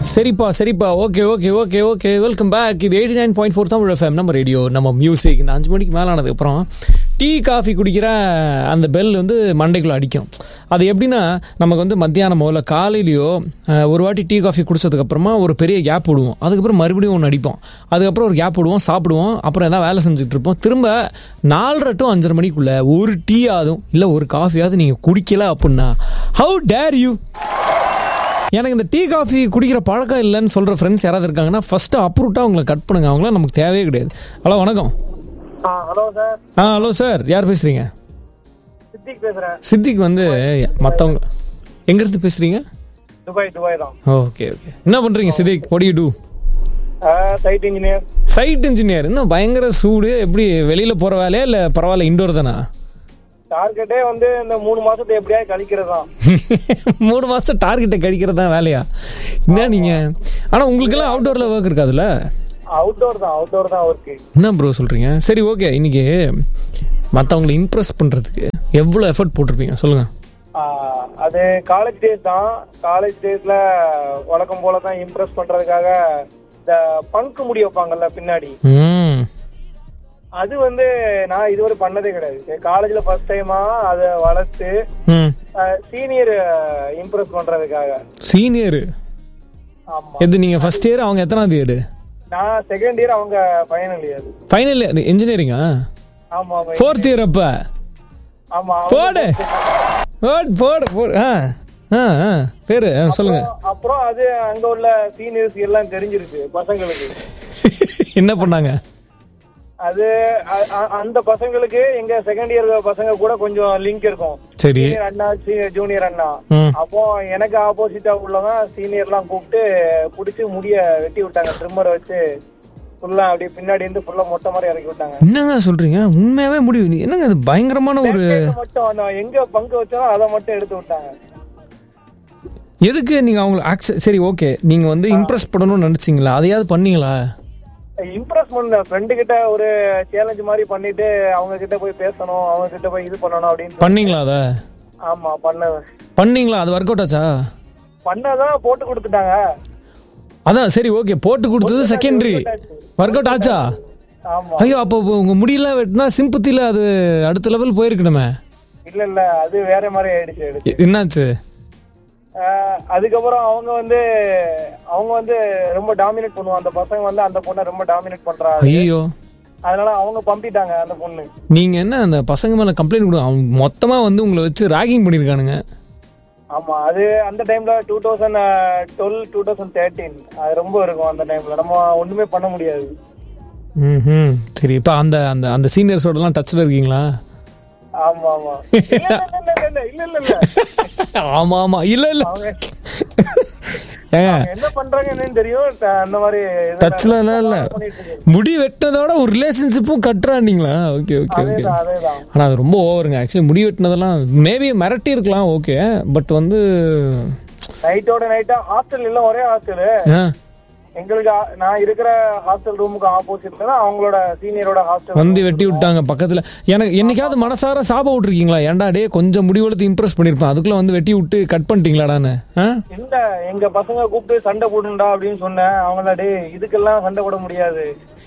சரிப்பா சரிப்பா okay okay okay okay welcome back இது eighty nine point four Tamil FM நம்ம ரேடியோ நம்ம மியூசிக் இந்த அஞ்சு மணிக்கு மேலே ஆனதுக்கப்புறம் டீ காஃபி குடிக்கிற அந்த பெல் வந்து மண்டைக்குள்ள அடிக்கும் அது எப்படின்னா நமக்கு வந்து மத்தியானமோ இல்லை காலையிலையோ அஹ், ஒரு வாட்டி டீ காஃபி குடிச்சதுக்கப்புறமா ஒரு பெரிய கேப் விடுவோம் அதுக்கப்புறம் மறுபடியும் ஒன்று அடிப்போம் அதுக்கப்புறம் ஒரு கேப் விடுவோம் சாப்பிடுவோம் அப்புறம் எதாவது வேலை செஞ்சுட்டு இருப்போம் திரும்ப நாலரை டு அஞ்சரை மணிக்குள்ள ஒரு டீ ஆதும் இல்லை ஒரு காஃபியாவது நீங்கள் குடிக்கல அப்படின்னா ஹவு டேர் யூ எனக்கு இந்த டீ காஃபி குடிக்கிற பழக்கம் இல்லைன்னு சொல்கிற ஃப்ரெண்ட்ஸ் யாராவது இருக்காங்கன்னா ஃபஸ்ட்டு அப்ரூட்டாக அவங்கள கட் பண்ணுங்க அவங்களாம் நமக்கு தேவையே கிடையாது ஹலோ வணக்கம் ஹலோ சார் ஆ ஹலோ சார் யார் பேசுகிறீங்க சித்திக் பேசுறேன் சித்திக் வந்து மற்றவங்க எங்கேருந்து பேசுகிறீங்க துபாய் துபாய் தான் ஓகே ஓகே என்ன பண்ணுறீங்க Siddique what do you do site engineer site engineer இன்னும் பயங்கர சூடு எப்படி வெளியில் போகிற வேலையா இல்லை பரவாயில்ல இண்டோர் தானா டார்கெட்டே வந்து இந்த மூணு மாசத்தை எப்படியாவது கழிக்கிறது தான் மூணு மாதம் டார்கெட்டை கழிக்கிறது தான் வேலையா என்ன நீங்கள் ஆனால் உங்களுக்கெல்லாம் அவுட்டோரில் ஒர்க் இருக்காதுல்ல அவுட்டோர் தான் அவுட்டோர் தான் ஒர்க்கு என்ன ப்ரோ சொல்கிறீங்க சரி ஓகே இன்னைக்கு மற்றவங்களை இம்ப்ரெஸ் பண்ணுறதுக்கு எவ்வளோ எஃபர்ட் போட்டிருப்பீங்க சொல்லுங்கள் அது காலேஜ் டேஸ் தான் காலேஜ் டேஸ்ல வழக்கம் போல தான் இம்ப்ரெஸ் பண்றதுக்காக இந்த பங்கு முடி வைப்பாங்கல்ல பின்னாடி ம் அது வந்து நான் இதுவரை பண்ணதே கிடையாது காலேஜ்ல ஃபர்ஸ்ட் டைமா அதை வளர்த்து ம் சீனியர் இம்ப்ரெஸ் பண்றதுக்காக சீனியரு ஆமா எது நீங்கள் ஃபர்ஸ்ட் இயர் அவங்க எத்தனாவது இயர் நான் செகண்ட் இயர் அவங்க ஃபைனல் இயர் ஃபைனல் இன்ஜினியரிங்கா ஆமா ஆமா ஃபோர்த் இயர் அப்போ ஆமா போடு போடு போடு போடு ஆ ஆ ஆ பேர் சொல்லுங்கள் அப்புறம் அது அங்க உள்ள சீனியர்ஸ் எல்லாம் தெரிஞ்சிருக்கு பசங்களுக்கு என்ன பண்ணாங்க அது அ- அ- அந்த பசங்களுக்கு எங்க செகண்ட் இயர் பசங்க கூட கொஞ்சம் லிங்க் இருக்கும் சரி சீனியர் அண்ணா ஜூனியர் அண்ணா ம் அப்போ எனக்கு ஆப்போசிட்டா உள்ளவங்க சீனியர் எல்லாம் கூப்பிட்டு புடிச்சு முடிய வெட்டி விட்டாங்க ட்ரிம்மரை வச்சு ஃபுல்லா அப்படியே பின்னாடி இருந்து ஃபுல்லா மொட்டை மாதிரி இறக்கி விட்டாங்க என்னங்க சொல்கிறீங்க உண்மையாகவே முடிவு நீ- என்னங்க அது பயங்கரமான ஒரு இதை மட்டும் அந்த எங்க பங்கு வச்சாலும் அதை மட்டும் எடுத்து விட்டாங்க எதுக்கு நீங்கள் அவங்கள ஆக்ச சரி ஓகே நீங்கள் வந்து இம்ப்ரெஸ் பண்ணணும்னு நினச்சிங்களா அதையாவது பண்ணீங்களா இம்ப்ரெஸ் பண்ண ஃப்ரெண்டு கிட்ட ஒரு சேலஞ்ச் மாதிரி பண்ணிட்டு அவங்க கிட்ட போய் பேசணும் அவங்க கிட்ட போய் இது பண்ணணும் அப்படின்னு சொல்லி- பண்ணீங்களா அதை ஆமா பண்ண பண்ணீங்களா அது ஒர்க் அவுட் ஆச்சா பண்ணதான் போட்டு கொடுத்துட்டாங்க அதான் சரி ஓகே போட்டு கொடுத்தது செகண்டரி ஒர்க் அவுட் ஆச்சா ஆமா ஐயோ அப்போ உங்க முடியெல்லாம் வெட்டினா சிம்பத்தியில் அது அடுத்த லெவல் போயிருக்கணுமே இல்ல இல்ல அது வேற மாதிரி ஆயிடுச்சு ஆயிடுச்சு. எ- என்னாச்சு ஆஹ் அதுக்கப்புறம் அவங்க வந்து அவங்க வந்து ரொம்ப டாமினேட் பண்ணுவாங்க அந்த பசங்க வந்து அந்த பொண்ணை ரொம்ப டாமினேட் பண்றாங்க ஐயோ அதனால அவங்க பம்பிட்டாங்க அந்த பொண்ணு நீங்க என்ன அந்த பசங்க மேல கம்ப்ளைண்ட் கொடுங்க அவங்க மொத்தமா வந்து உங்களை வச்சு ராகிங் பண்ணிருக்கானுங்க ஆமா அது அந்த டைம்ல two thousand twelve two thousand thirteen அது ரொம்ப இருக்கும் அந்த டைம்ல நம்ம ஒண்ணுமே பண்ண முடியாது ம் சரி இப்போ அந்த அந்த அந்த சீனியர்ஸோடலாம் டச்சில் இருக்கீங்களா ஆமா ஆமா இல்ல இல்ல இல்ல இல்ல இல்ல இல்ல இல்ல ஆமா ஆமா இல்ல இல்ல அவங்க ஏங்க என்ன பண்றாங்கன்னு தெரியும் த- அந்த மாதிரி இதெல்லாம் டச்ல எல்லாம் இல்ல பண்ணிட்டு இருக்கு. முடி வெட்டினதோட ஒரு ரிலேஷன்ஷிப்பும் கட்டுறாண்டிங்களா ஓகே ஓகே ஓகே அதேதான் அதேதான் ஆனால் அது ரொம்ப ஓவருங்க ஆக்சுவலி முடி வெட்டினதெல்லாம் மேபி மிரட்டி இருக்கலாம் ஓகே பட் வந்து நைட்டோட நைட்டா ஹாஸ்டல் இல்ல ஒரே ஹாஸ்டல் ஆ, எங்களுக்கு ஆ- நான் இருக்கிற ஹாஸ்டல் ரூமுக்கு ஆப்போசிட்ல தான் அவங்களோட சீனியரோட ஹாஸ்டல் வந்து வெட்டி விட்டாங்க பக்கத்தில் எனக்கு என்னைக்காவது மனசார சாபம் விட்டுருக்கீங்களா ஏன்டா டே கொஞ்சம் முடி வளர்த்து இம்ப்ரெஸ் பண்ணியிருப்பேன் அதுக்குள்ள வந்து வெட்டி விட்டு கட் பண்ணிட்டீங்களாடான்னு ஆ இல்ல எங்க பசங்க கூப்பிட்டு சண்டை போடுண்டா அப்படின்னு சொன்னேன் அவங்கள டே இதுக்கெல்லாம் சண்டை போட முடியாது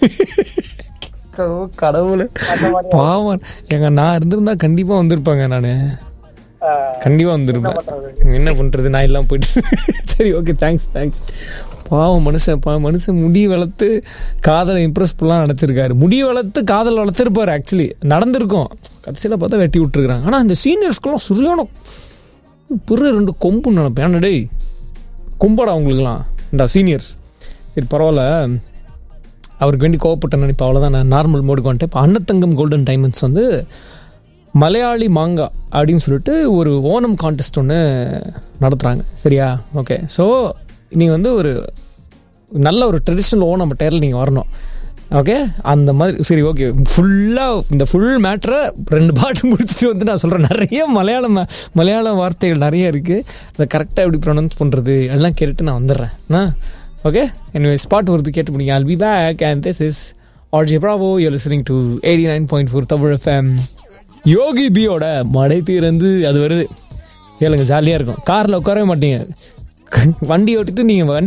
கடவுள் அந்த மாதிரி பாவம் எங்க நான் இருந்திருந்தா கண்டிப்பா வந்திருப்பாங்க நான் ஆஹ், கண்டிப்பா வந்திருப்பேன் பண்றது? என்ன பண்றது நான் எல்லாம் போயிட்டு சரி ஓகே தேங்க்ஸ் தேங்க்ஸ் பாவம் மனுஷன் பா மனுஷன் முடி வளர்த்து காதலை இம்ப்ரெஸ் பண்ணலாம் நினச்சிருக்காரு முடி வளர்த்து காதல் வளர்த்துருப்பாரு ஆக்சுவலி நடந்திருக்கும் கடைசியில் பார்த்தா வெட்டி விட்டுருக்காங்க ஆனால் இந்த சீனியர்ஸ்க்கெல்லாம் சரியான பிற ரெண்டு கொம்பு நினைப்பேன் ஏன்டா டேய் கொம்பாடா அவங்களுக்குலாம் இந்த சீனியர்ஸ் சரி பரவாயில்ல அவருக்கு வேண்டி கோவப்பட்ட நினைப்பேன் அவ்வளோதான் நான் நார்மல் மோடுக்கு வந்துட்டேன் இப்போ அன்னத்தங்கம் கோல்டன் டைமண்ட்ஸ் வந்து மலையாளி மாங்கா அப்படின்னு சொல்லிட்டு ஒரு ஓணம் கான்டெஸ்ட் ஒன்று நடத்துகிறாங்க சரியா ஓகே ஸோ நீங்கள் வந்து ஒரு நல்ல ஒரு ட்ரெடிஷ்னல் ஓணம் டேரில் நீங்கள் வரணும் ஓகே அந்த மாதிரி சரி ஓகே ஃபுல்லாக இந்த ஃபுல் மேட்ரை ரெண்டு பாட்டு முடிச்சுட்டு வந்து நான் சொல்கிறேன் நிறைய மலையாளம் மலையாள வார்த்தைகள் நிறைய இருக்குது அதை கரெக்டாக எப்படி ப்ரொனவுன்ஸ் பண்ணுறது எல்லாம் கேட்டுட்டு நான் வந்துடுறேன் ஆ ஓகே என்னுடைய ஸ்பாட் வருது கேட்டு முடியுங்க I'll be back and this is RJ Bravo you're listening to 89.4 Tamil FM யோகி பியோட மடை தீரந்து அது வருது கேளுங்க ஜாலியாக இருக்கும் காரில் உட்காரவே மாட்டீங்க வண்டி ஓட்டிட்டு நீங்கள் வண்டி